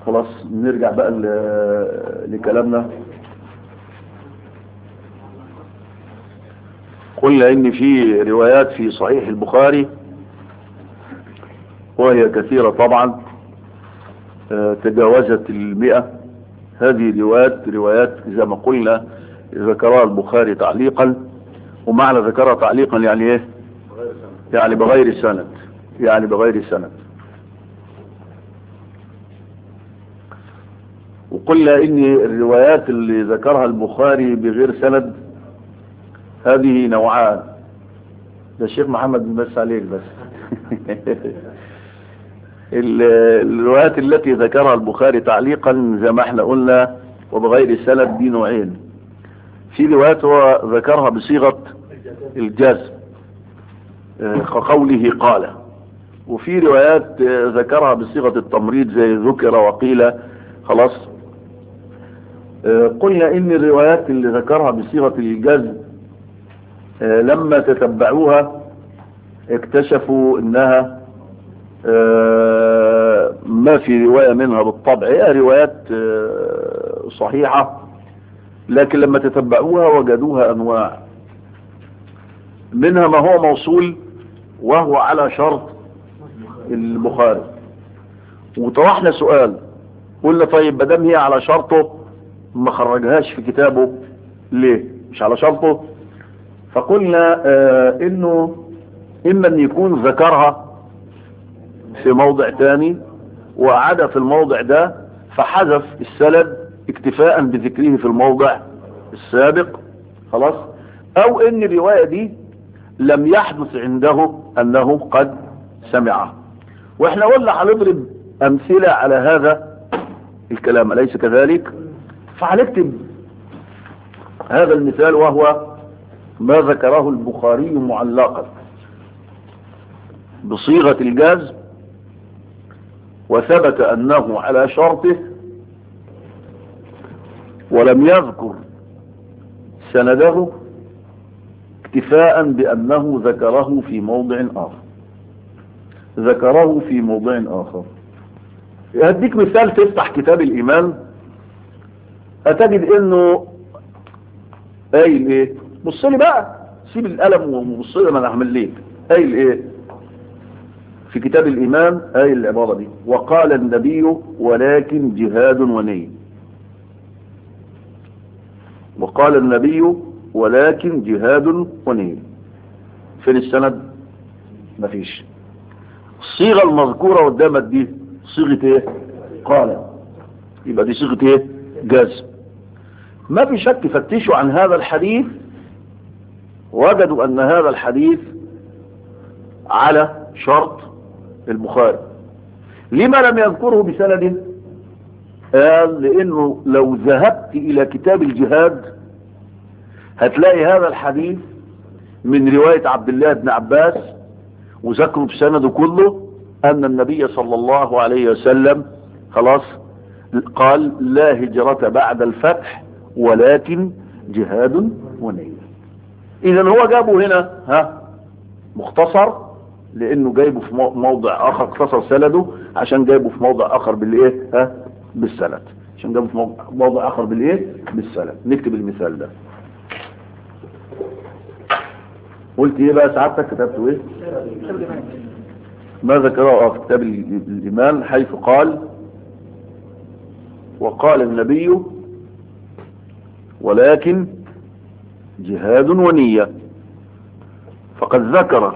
خلاص نرجع بقى ل- لكلامنا قلنا ان في روايات في صحيح البخاري وهي كثيرة طبعا آه، تجاوزت المئة هذه روايات روايات زي ما قلنا ذكرها البخاري تعليقا ومعنى ذكرها تعليقا يعني ايه يعني بغير سند يعني بغير سند وقلنا ان الروايات اللي ذكرها البخاري بغير سند هذه نوعان ده الشيخ محمد بن بس عليك بس ال- الروايات التي ذكرها البخاري تعليقا زي ما احنا قلنا وبغير سند دي نوعين في روايات هو ذكرها بصيغة الجزم آه، كقوله قال وفي روايات آه، ذكرها بصيغة التمريض زي ذكر وقيل خلاص آه، قلنا ان الروايات اللي ذكرها بصيغة الجزم آه، لما تتبعوها اكتشفوا انها آه، ما في رواية منها بالطبع هي روايات آه، صحيحة لكن لما تتبعوها وجدوها انواع منها ما هو موصول وهو على شرط البخاري وطرحنا سؤال قلنا طيب مادام هي على شرطه ما خرجهاش في كتابه ليه مش على شرطه فقلنا آه انه اما ان يكون ذكرها في موضع تاني وعاد في الموضع ده فحذف السند اكتفاء بذكره في الموضع السابق خلاص او ان الرواية دي لم يحدث عنده انه قد سمعه واحنا قلنا هنضرب امثلة على هذا الكلام اليس كذلك فهنكتب هذا المثال وهو ما ذكره البخاري معلقا بصيغة الجاز وثبت انه على شرطه ولم يذكر سنده اكتفاء بانه ذكره في موضع اخر ذكره في موضع اخر هديك مثال تفتح كتاب الايمان هتجد انه قايل ايه بص لي بقى سيب القلم وبص لي ما انا هعمل ليك قايل ايه في كتاب الايمان قايل العباره دي وقال النبي ولكن جهاد ونيه وقال النبي ولكن جهاد ونية فين السند مفيش الصيغة المذكورة قدامك دي صيغة ايه قال يبقى دي صيغة ايه جاز ما في شك فتشوا عن هذا الحديث وجدوا ان هذا الحديث على شرط البخاري لما لم يذكره بسند قال لانه لو ذهبت الى كتاب الجهاد هتلاقي هذا الحديث من رواية عبد الله بن عباس وذكره بسنده كله ان النبي صلى الله عليه وسلم خلاص قال لا هجرة بعد الفتح ولكن جهاد ونية اذا هو جابه هنا ها مختصر لانه جايبه في موضع اخر اختصر سنده عشان جايبه في موضع اخر بالايه ها بالسند عشان جابه في موضع اخر بالايه بالسند نكتب المثال ده قلت ايه بقى سعادتك كتبته ايه ما ذكره في كتاب الايمان حيث قال وقال النبي ولكن جهاد ونية فقد ذكر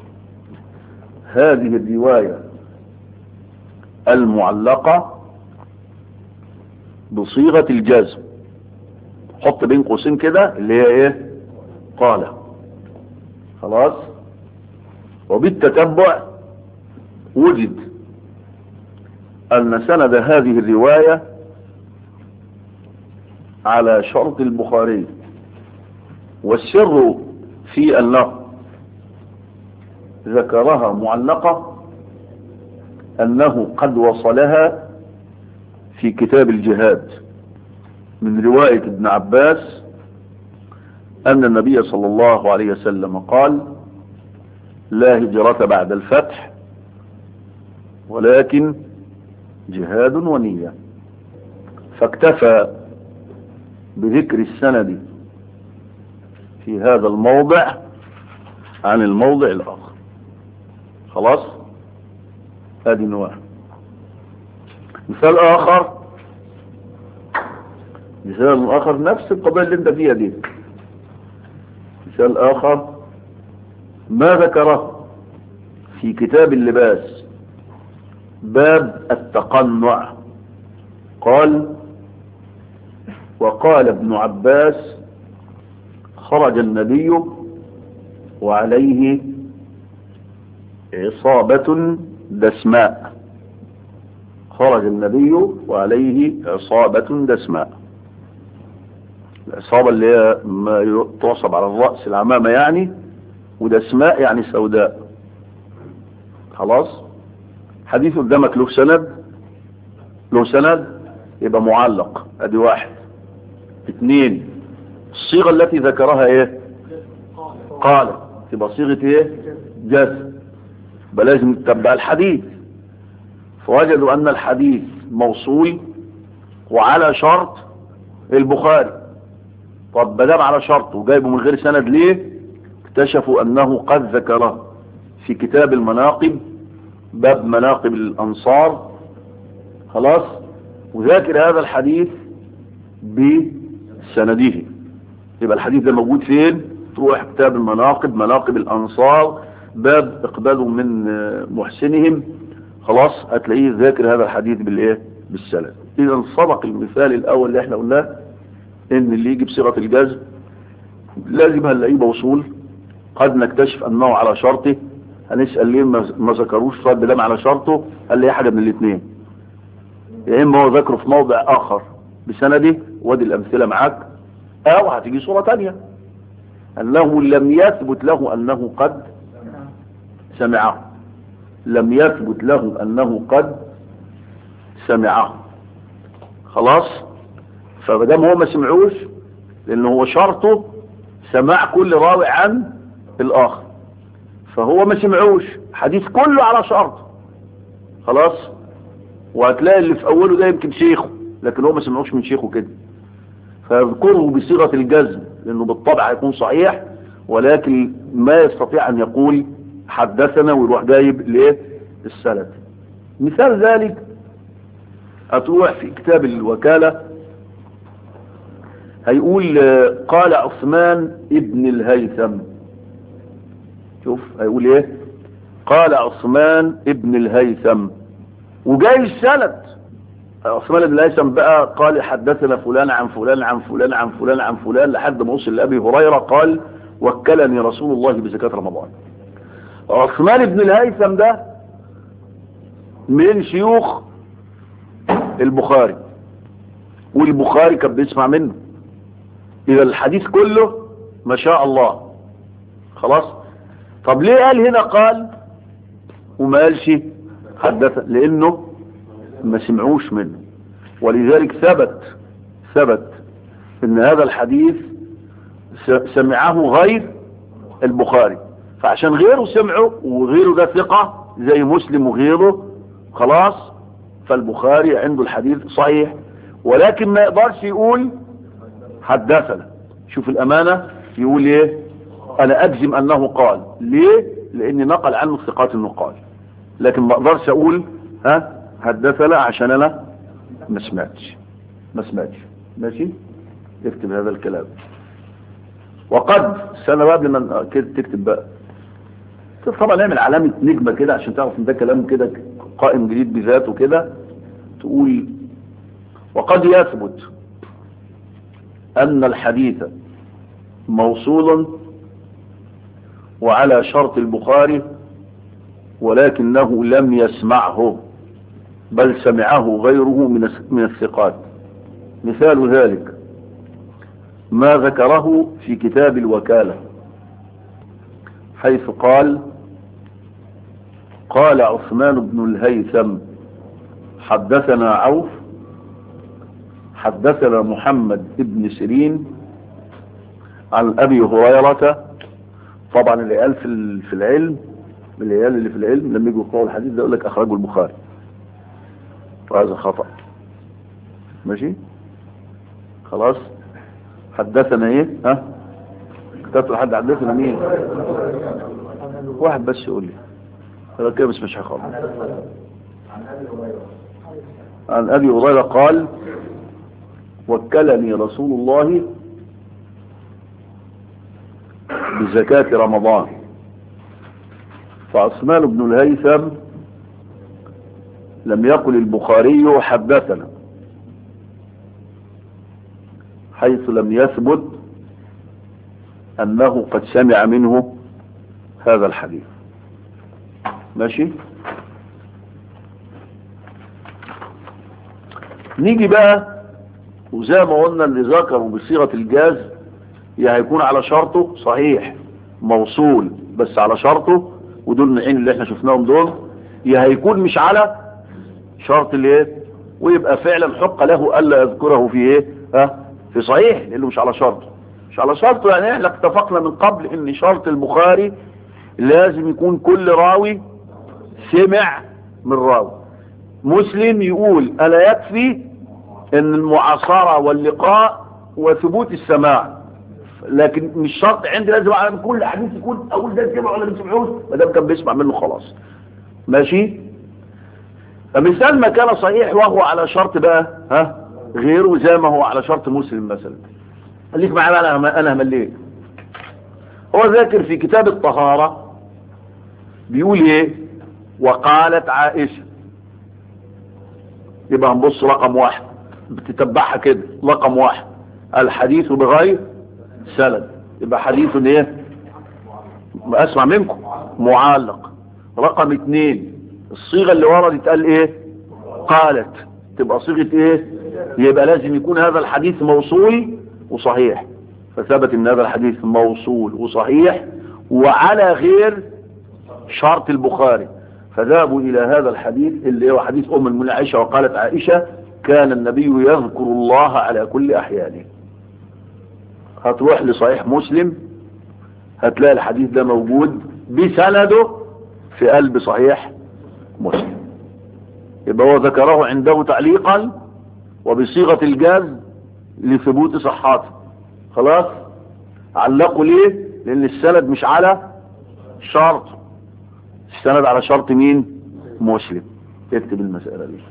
هذه الرواية المعلقة بصيغة الجزم حط بين قوسين كده اللي هي ايه قال خلاص وبالتتبع وجد ان سند هذه الرواية على شرط البخاري والسر في انه ذكرها معلقة انه قد وصلها في كتاب الجهاد من رواية ابن عباس أن النبي صلى الله عليه وسلم قال لا هجرة بعد الفتح ولكن جهاد ونية فاكتفى بذكر السند في هذا الموضع عن الموضع الآخر خلاص هذه نوع مثال آخر مثال آخر نفس القضية اللي انت فيها دي مثال آخر ما ذكره في كتاب اللباس باب التقنع قال وقال ابن عباس خرج النبي وعليه عصابة دسماء خرج النبي وعليه عصابة دسماء العصابة اللي هي ما تعصب على الرأس العمامة يعني ودسماء يعني سوداء خلاص حديث قدامك له سند له سند يبقى معلق ادي واحد اثنين الصيغة التي ذكرها ايه قال تبقى صيغة ايه جزم يبقى لازم تتبع الحديث فوجدوا ان الحديث موصول وعلى شرط البخاري طب بدام على شرط وجايبه من غير سند ليه اكتشفوا انه قد ذكره في كتاب المناقب باب مناقب الانصار خلاص وذاكر هذا الحديث بسنده يبقى الحديث ده موجود فين تروح كتاب المناقب مناقب الانصار باب اقباله من محسنهم خلاص هتلاقيه ذاكر هذا الحديث بالايه بالسند اذا صدق المثال الاول اللي احنا قلناه ان اللي يجي بصيغه الجزم لازم هنلاقيه موصول قد نكتشف انه على شرطه هنسال ليه ما ذكروش طيب بدام على شرطه قال لي حاجه من الاثنين يا اما هو ذكره في موضع اخر بسنده وادي الامثله معاك او هتيجي صوره ثانيه انه لم يثبت له انه قد سمعه لم يثبت له انه قد سمعه خلاص فمادام هو ما سمعوش لان هو شرطه سماع كل راوي عن الاخر فهو ما سمعوش حديث كله على شرط خلاص وهتلاقي اللي في اوله ده يمكن شيخه لكن هو ما سمعوش من شيخه كده فيذكره بصيغه الجزم لانه بالطبع هيكون صحيح ولكن ما يستطيع ان يقول حدثنا ويروح جايب الايه السند مثال ذلك هتروح في كتاب الوكاله هيقول قال عثمان ابن الهيثم شوف هيقول ايه قال عثمان ابن الهيثم وجاي السند عثمان بن الهيثم بقى قال حدثنا فلان عن فلان عن فلان عن فلان عن فلان لحد ما وصل لابي هريره قال وكلني رسول الله بزكاه رمضان عثمان بن الهيثم ده من شيوخ البخاري والبخاري كان بيسمع منه اذا الحديث كله ما شاء الله خلاص طب ليه قال هنا قال وما قالش حدث لانه ما سمعوش منه ولذلك ثبت ثبت ان هذا الحديث سمعه غير البخاري فعشان غيره سمعه وغيره ده ثقة زي مسلم وغيره خلاص فالبخاري عنده الحديث صحيح ولكن ما يقدرش يقول حدثنا شوف الامانة يقول ايه انا اجزم انه قال ليه لاني نقل عنه الثقات انه قال لكن ما اقدرش اقول ها حدثنا عشان انا ما سمعتش ما سمعتش ماشي اكتب هذا الكلام وقد سنة بقى قبل ما تكتب بقى طبعا نعمل علامة نجمة كده عشان تعرف ان ده كلام كده قائم جديد بذاته كده تقول وقد يثبت ان الحديث موصول وعلى شرط البخاري ولكنه لم يسمعه بل سمعه غيره من من الثقات مثال ذلك ما ذكره في كتاب الوكالة حيث قال قال عثمان بن الهيثم حدثنا عوف حدثنا محمد بن سيرين عن أبي هريرة طبعا اللي قال في في العلم العيال اللي في العلم لما يجوا يقرأوا الحديث ده يقول لك أخرجه البخاري وهذا خطأ ماشي خلاص حدثنا ايه ها كتبت لحد حدثنا مين واحد بس يقول لي هذا كده بس مش هيخالف عن ابي هريره قال وكلني رسول الله بزكاة رمضان فعثمان بن الهيثم لم يقل البخاري حدثنا حيث لم يثبت أنه قد سمع منه هذا الحديث ماشي نيجي بقى وزي ما قلنا اللي ذكروا بصيغة الجاز يا هيكون على شرطه صحيح موصول بس على شرطه ودول النوعين اللي احنا شفناهم دول يا هيكون مش على شرط الايه ويبقى فعلا حق له الا يذكره في ايه ها في صحيح لانه مش على شرطه مش على شرطه يعني احنا اتفقنا من قبل ان شرط البخاري لازم يكون كل راوي سمع من راوي مسلم يقول الا يكفي ان المعاصرة واللقاء وثبوت السماع لكن مش شرط عندي لازم اعلم كل حديث يكون اقول ده سمع ولا ما سمعوش ما دام كان بيسمع منه خلاص ماشي فمثال ما كان صحيح وهو على شرط بقى ها غيره زي ما هو على شرط مسلم مثلا خليك معايا انا انا مليت هو ذاكر في كتاب الطهارة بيقول ايه وقالت عائشة يبقى هنبص رقم واحد بتتبعها كده رقم واحد الحديث بغير سند يبقى حديث ايه اسمع منكم معلق رقم اتنين الصيغة اللي وردت قال ايه قالت تبقى صيغة ايه يبقى لازم يكون هذا الحديث موصول وصحيح فثبت ان هذا الحديث موصول وصحيح وعلى غير شرط البخاري فذهبوا الى هذا الحديث اللي هو حديث ام المؤمنين عائشة وقالت عائشة كان النبي يذكر الله على كل احيانه هتروح لصحيح مسلم هتلاقي الحديث ده موجود بسنده في قلب صحيح مسلم يبقى هو ذكره عنده تعليقا وبصيغة الجاز لثبوت صحاته خلاص علقوا ليه لان السند مش على شرط السند على شرط مين مسلم اكتب المسألة دي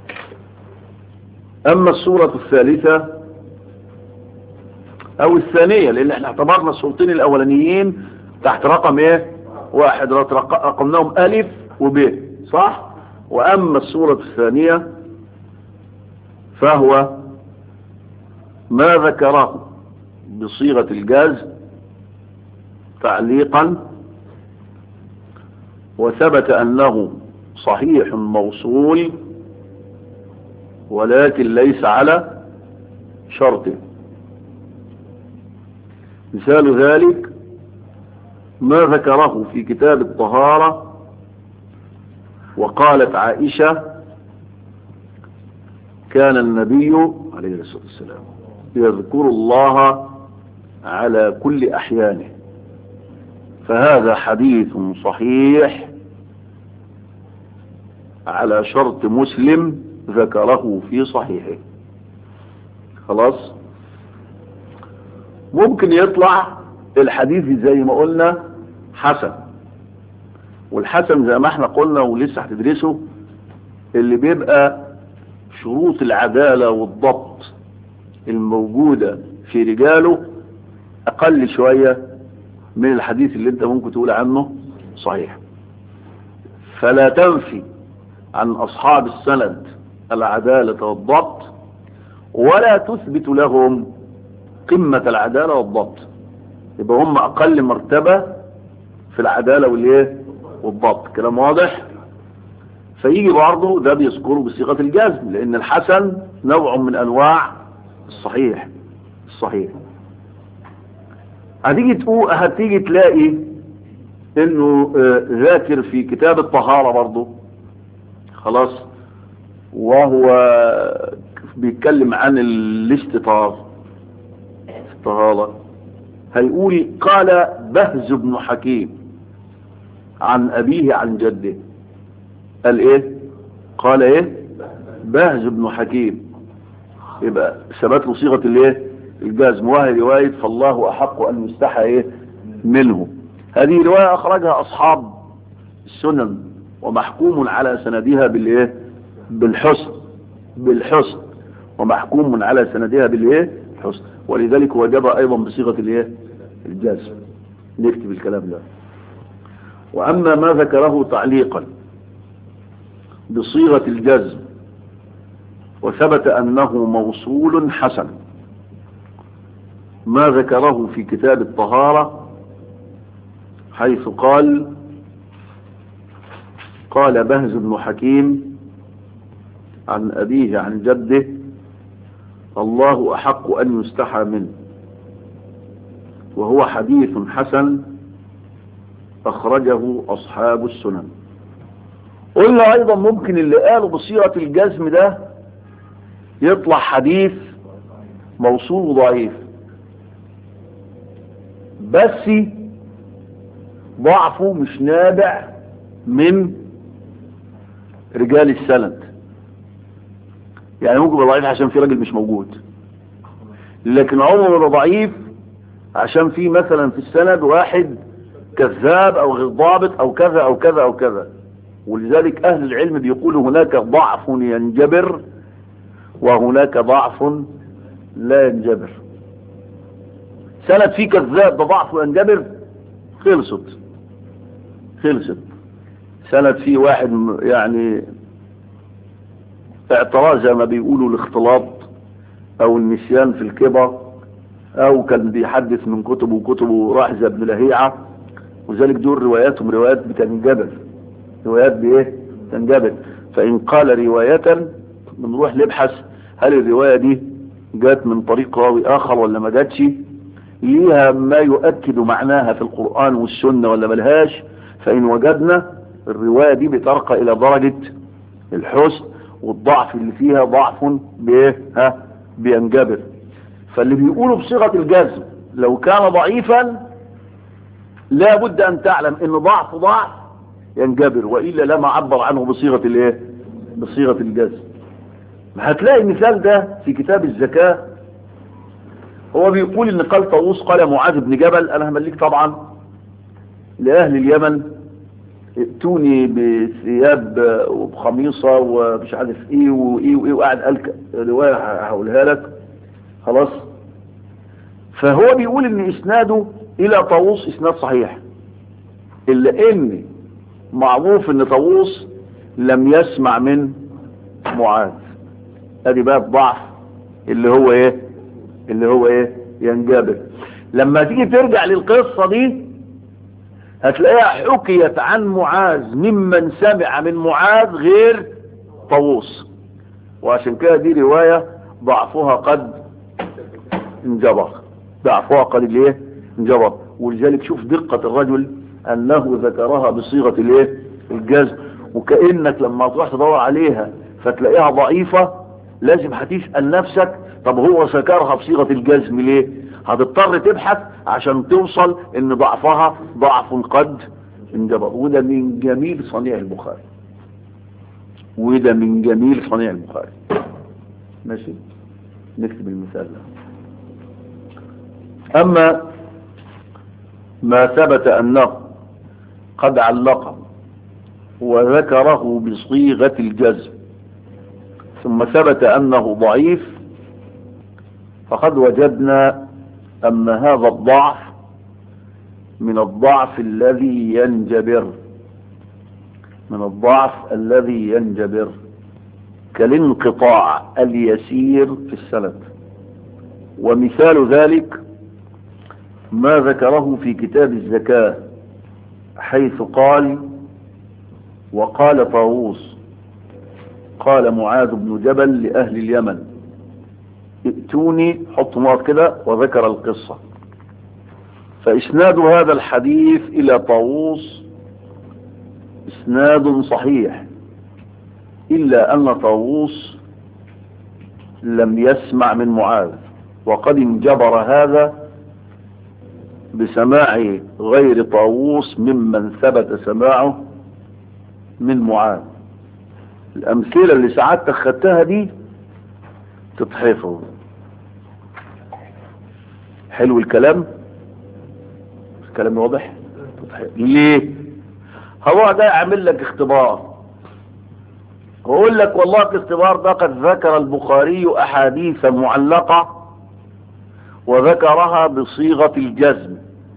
اما الصورة الثالثة او الثانية لان احنا اعتبرنا الصورتين الاولانيين تحت رقم ايه واحد رقمناهم الف وب صح واما الصورة الثانية فهو ما ذكره بصيغة الجاز تعليقا وثبت انه صحيح موصول ولكن ليس على شرطه مثال ذلك ما ذكره في كتاب الطهارة وقالت عائشة كان النبي عليه الصلاة والسلام يذكر الله على كل أحيانه فهذا حديث صحيح على شرط مسلم ذكره في صحيحه خلاص ممكن يطلع الحديث زي ما قلنا حسن والحسن زي ما احنا قلنا ولسه هتدرسه اللي بيبقى شروط العدالة والضبط الموجودة في رجاله اقل شوية من الحديث اللي انت ممكن تقول عنه صحيح فلا تنفي عن اصحاب السند العدالة والضبط ولا تثبت لهم قمة العدالة والضبط يبقى هم اقل مرتبة في العدالة والايه والضبط كلام واضح فيجي برضه ده بيذكره بصيغة الجزم لان الحسن نوع من انواع الصحيح الصحيح هتيجي تقول هتيجي تلاقي انه ذاكر في كتاب الطهارة برضه خلاص وهو بيتكلم عن الاستطار الطهارة هيقول قال بهز بن حكيم عن أبيه عن جده قال إيه قال إيه بهز بن حكيم يبقى ثبت له صيغة الايه الجزم وهي رواية فالله احق ان يستحى ايه منه هذه رواية اخرجها اصحاب السنن ومحكوم على سندها بالايه بالحسن بالحسن ومحكوم على سندها بالايه الحسن ولذلك وجب ايضا بصيغة الايه الجزم نكتب الكلام ده واما ما ذكره تعليقا بصيغة الجزم وثبت انه موصول حسن ما ذكره في كتاب الطهارة حيث قال قال بهز بن حكيم عن أبيه عن جده الله أحق أن يستحى منه وهو حديث حسن أخرجه أصحاب السنن قلنا أيضا ممكن اللي قالوا بصيغة الجزم ده يطلع حديث موصول وضعيف بس ضعفه مش نابع من رجال السند يعني ممكن يبقى ضعيف عشان في راجل مش موجود لكن عمره يبقى ضعيف عشان في مثلا في السند واحد كذاب او غير ضابط او كذا او كذا او كذا ولذلك اهل العلم بيقولوا هناك ضعف ينجبر وهناك ضعف لا ينجبر سند فيه كذاب ده ضعف ينجبر خلصت خلصت سند فيه واحد يعني اعتراض زي ما بيقولوا الاختلاط او النسيان في الكبر او كان بيحدث من كتبه وكتبه راحزة بن لهيعة وذلك دول رواياتهم روايات بتنجبر روايات بايه تنجبر فان قال رواية بنروح نبحث هل الرواية دي جات من طريق راوي اخر ولا ما جاتش ليها ما يؤكد معناها في القرآن والسنة ولا ملهاش فإن وجدنا الرواية دي بترقى إلى درجة الحسن والضعف اللي فيها ضعف بايه ها بينجبر فاللي بيقولوا بصيغة الجزم لو كان ضعيفا لا بد أن تعلم إن ضعف ضعف ينجبر وإلا لما عبر عنه بصيغة الايه بصيغة الجزم هتلاقي المثال ده في كتاب الزكاة هو بيقول ان قال طاووس قال معاذ بن جبل انا همليك طبعا لاهل اليمن ائتوني بثياب وبخميصة ومش عارف ايه وايه وايه وقاعد قال رواية هقولها لك خلاص فهو بيقول ان اسناده الى طاووس اسناد صحيح الا ان معروف ان طاووس لم يسمع من معاذ ادي بقى الضعف اللي هو ايه اللي هو ايه ينجبر لما تيجي ترجع للقصة دي هتلاقيها حكيت عن معاذ ممن سمع من معاذ غير طاووس وعشان كده دي رواية ضعفها قد انجبر ضعفها قد الايه انجبر ولذلك شوف دقة الرجل انه ذكرها بصيغة الايه الجزم وكأنك لما تروح تدور عليها فتلاقيها ضعيفة لازم هتسأل نفسك طب هو ذكرها بصيغة الجزم ليه هتضطر تبحث عشان توصل ان ضعفها ضعف قد انجبر وده من جميل صنيع البخاري وده من جميل صنيع البخاري ماشي نكتب المثال ده اما ما ثبت انه قد علق وذكره بصيغة الجزم ثم ثبت انه ضعيف فقد وجدنا ان هذا الضعف من الضعف الذي ينجبر من الضعف الذي ينجبر كالانقطاع اليسير في السند ومثال ذلك ما ذكره في كتاب الزكاة حيث قال وقال طاووس قال معاذ بن جبل لأهل اليمن ائتوني حط نقط كده وذكر القصة فإسناد هذا الحديث إلى طاووس إسناد صحيح إلا أن طاووس لم يسمع من معاذ وقد انجبر هذا بسماع غير طاووس ممن ثبت سماعه من معاذ الأمثلة اللي سعادتك خدتها دي تتحفظ حلو الكلام الكلام واضح تتحفظ. ليه هو ده يعمل لك اختبار ويقول لك والله الاختبار ده قد ذكر البخاري احاديث معلقة وذكرها بصيغة الجزم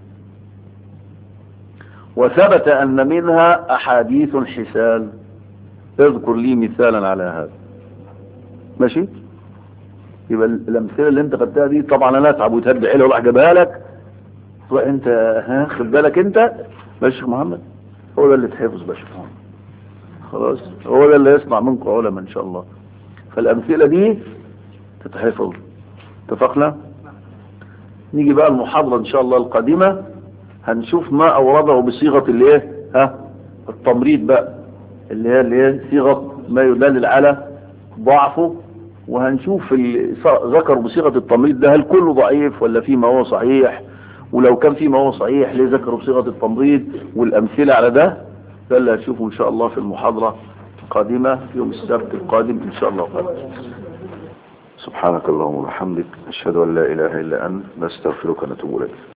وثبت ان منها احاديث حسان اذكر لي مثالا على هذا ماشي يبقى الامثله اللي انت خدتها دي طبعا انا اتعب وتهد حيله وراح جابها لك تروح انت ها خد بالك انت ماشي يا محمد هو ده اللي تحفظ باشا محمد خلاص هو ده اللي يسمع منكم علماء ان شاء الله فالامثله دي تتحفظ اتفقنا نيجي بقى المحاضره ان شاء الله القادمه هنشوف ما اورده بصيغه الايه ها التمريض بقى اللي هي اللي هي صيغه ما يدلل على ضعفه وهنشوف ال- ذكر بصيغه التمريض ده هل كله ضعيف ولا في ما هو صحيح ولو كان في ما هو صحيح ليه ذكروا بصيغه التمريض والامثله على ده ده اللي هتشوفه ان شاء الله في المحاضره القادمه يوم السبت القادم ان شاء الله خير. سبحانك اللهم وبحمدك أشهد أن لا إله إلا أنت نستغفرك ونتوب إليك